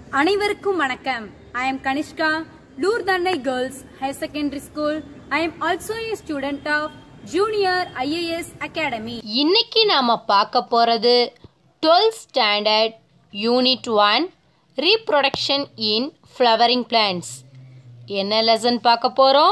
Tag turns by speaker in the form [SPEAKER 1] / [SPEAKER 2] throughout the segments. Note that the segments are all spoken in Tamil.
[SPEAKER 1] அனைவருக்கும் வணக்கம் I am Kanishka Lourdu Annai girls higher secondary school I am also a student of junior IAS academy
[SPEAKER 2] இன்னைக்கு நாம பார்க்க போறது 12th standard unit one reproduction in flowering plants என்ன லெசன் பார்க்க போறோம்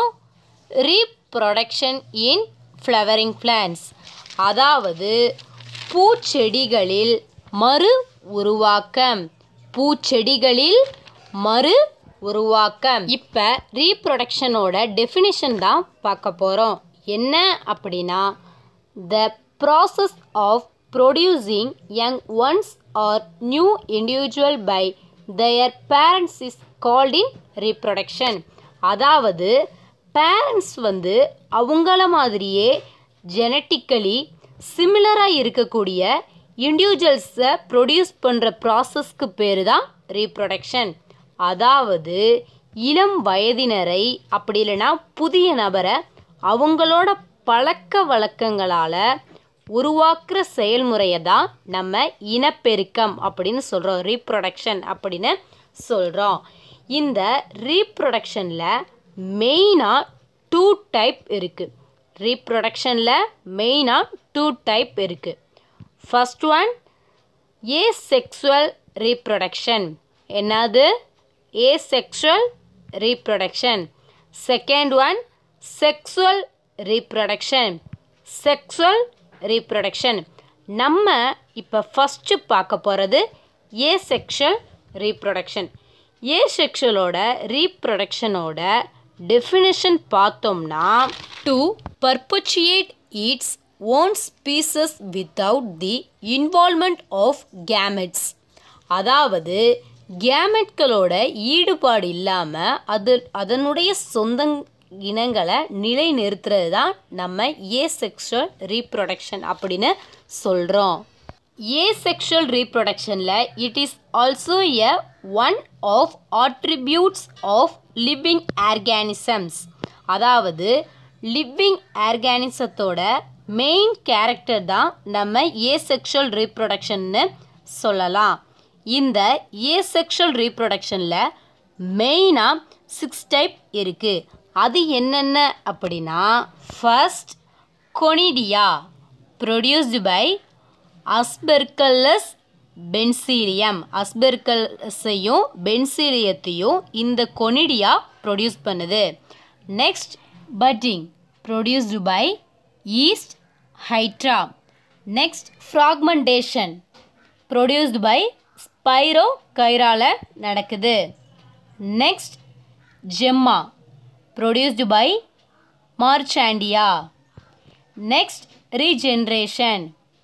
[SPEAKER 2] ரீப்ரொடக்ஷன் இன் ஃப்ளவரிங் பிளான்ட்ஸ் அதாவது பூச்செடிகளில் மறு உருவாக்கம் பூச்செடிகளில் மறு உருவாக்கம் இப்போ ரீப்ரொடக்ஷனோட டெஃபினிஷன் தான் பார்க்க போகிறோம் என்ன அப்படின்னா the process of producing young ones or new individual by their parents is called in reproduction அதாவது பேரண்ட்ஸ் வந்து அவங்கள மாதிரியே ஜெனட்டிக்கலி சிமிலராக இருக்கக்கூடிய இண்டிவிஜுவல்ஸை ப்ரொடியூஸ் பண்ணுற ப்ராசஸ்க்கு பேர் தான் ரீப்ரொடக்ஷன் அதாவது இளம் வயதினரை அப்படி இல்லைன்னா புதிய நபரை அவங்களோட பழக்க வழக்கங்களால் உருவாக்குற செயல்முறையை தான் நம்ம இனப்பெருக்கம் அப்படின்னு சொல்கிறோம் ரீப்ரொடக்ஷன் அப்படின்னு சொல்கிறோம் இந்த ரீப்ரொடக்ஷனில் மெயினாக டூ டைப் இருக்குது ரீப்ரொடக்ஷனில் மெயினாக டூ டைப் இருக்குது first one asexual reproduction என்னது asexual reproduction second one sexual reproduction sexual reproduction நம்ம இப்போ ஃபஸ்ட்டு பார்க்க போகிறது ஏ செக்ஷுவல் ரீப்ரொடக்ஷன் ஏ செக்ஷுவலோட ரீப்ரொடக்ஷனோட டெஃபினிஷன் பார்த்தோம்னா to perpetuate its own species without the involvement of gametes அதாவது கேமெட்களோட ஈடுபாடு இல்லாமல் அது அதனுடைய சொந்த இனங்களை நிலைநிறுத்துறது தான் நம்ம ஏ செக்ஷுவல் ரீப்ரொடக்ஷன் அப்படின்னு சொல்கிறோம் ஏ செக்ஷுவல் ரீப்ரொடக்ஷனில் it is also a one of attributes of living organisms அதாவது லிவிங் ஆர்கானிசத்தோட மெயின் கேரக்டர் தான் நம்ம ஏ செக்ஷுவல் ரீப்ரொடக்ஷன்னு சொல்லலாம் இந்த ஏ செக்ஷுவல் ரீப்ரொடக்ஷனில் மெயினாக சிக்ஸ் டைப் இருக்குது அது என்னென்ன அப்படின்னா first conidia produced by Aspergillus Penicillium அஸ்பெர்கல்ஸையும் பென்சீலியத்தையும் இந்த கொனிடியா ப்ரொடியூஸ் பண்ணுது next budding produced by yeast Hydra next fragmentation produced by ஸ்பைரோ கைரால நடக்குது next gemmae produced by Marchantia next regeneration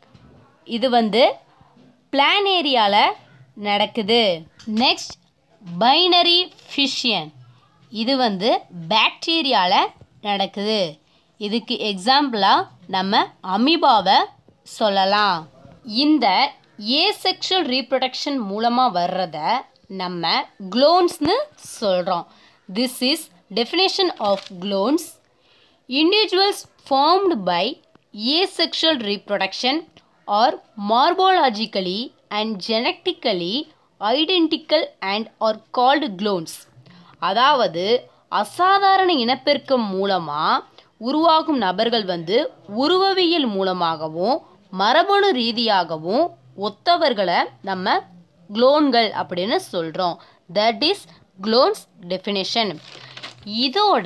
[SPEAKER 2] இது வந்து பிளான் ஏரியாவில் நடக்குது நெக்ஸ்ட் பைனரி ஃபிஷியன் இது வந்து பாக்டீரியாவில் நடக்குது இதுக்கு எக்ஸாம்பிளாக நம்ம அமீபாவை சொல்லலாம் இந்த ஏசெக்ஷுவல் ரீப்ரொடக்ஷன் மூலமாக வர்றத நம்ம க்ளோன்ஸ்னு சொல்கிறோம் this is definition of clones individuals formed by asexual reproduction are morphologically and genetically identical and are called clones அதாவது அசாதாரண இனப்பெருக்கம் மூலமாக உருவாகும் நபர்கள் வந்து உருவவியல் மூலமாகவும் மரபணு ரீதியாகவும் ஒத்தவர்களை நம்ம குளோன்கள் அப்படின்னு சொல்கிறோம் தட் இஸ் குளோன்ஸ் டெஃபினேஷன் இதோட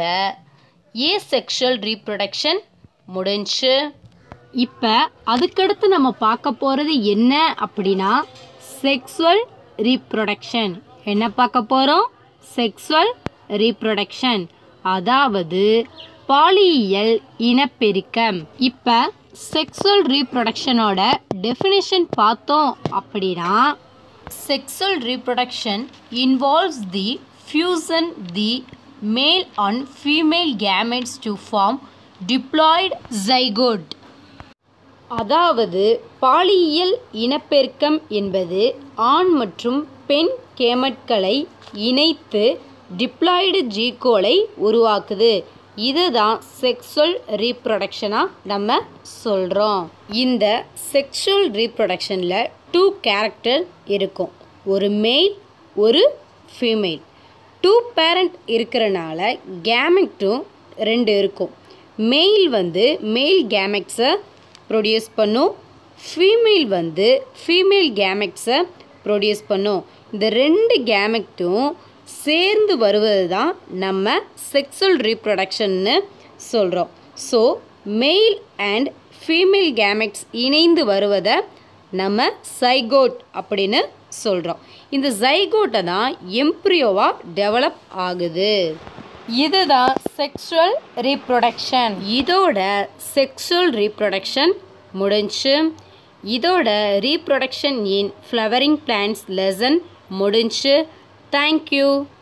[SPEAKER 2] ஏ செக்ஷுவல் ரீப்ரொடக்ஷன் முடிஞ்சு இப்போ அதுக்கடுத்து நம்ம பார்க்க போகிறது என்ன அப்படின்னா செக்ஸுவல் ரீப்ரொடக்ஷன் என்ன பார்க்க போகிறோம் செக்ஸுவல் ரீப்ரொடக்ஷன் அதாவது பாலியல் இனப்பெருக்கம் இப்போ செக்ஸுவல் ரீப்ரொடக்ஷனோட டெஃபினேஷன் பார்த்தோம் அப்படின்னா sexual reproduction involves the fusion the male and female gametes to form diploid zygote அதாவது பாலியல் இனப்பெருக்கம் என்பது ஆண் மற்றும் பெண் கேமட்களை இணைத்து டிப்ளாய்டு ஜீகோலை உருவாக்குது இதுதான் செக்ஸுவல் ரீப்ரொடக்ஷனாக நம்ம சொல்கிறோம் இந்த செக்ஷுவல் ரீப்ரொடக்ஷனில் டூ கேரக்டர் இருக்கும் ஒரு மேல் ஒரு ஃபீமேல் டூ பேரண்ட் இருக்கிறனால கேமெட்டும் ரெண்டு இருக்கும் மெயில் வந்து மெயில் கேமெட்ஸை ப்ரொடியூஸ் பண்ணும் ஃபீமேல் வந்து ஃபீமேல் கேமெட்ஸை ப்ரொடியூஸ் பண்ணும் இந்த ரெண்டு கேமெட்டும் சேர்ந்து வருவது தான் நம்ம செக்ஸுவல் ரீப்ரொடக்ஷன்னு சொல்கிறோம் so male and female gametes இணைந்து வருவதை நம்ம சைகோட் அப்படின்னு சொல்கிறோம் இந்த சைகோட்டை தான் எம்ப்ரியோவாக டெவலப் ஆகுது இதுதான் செக்ஷுவல் ரீப்ரொடக்ஷன் இதோட செக்ஷுவல் ரீப்ரொடக்ஷன் முடிஞ்சு இதோட reproduction in flowering plants lesson முடிஞ்சு தேங்க்யூ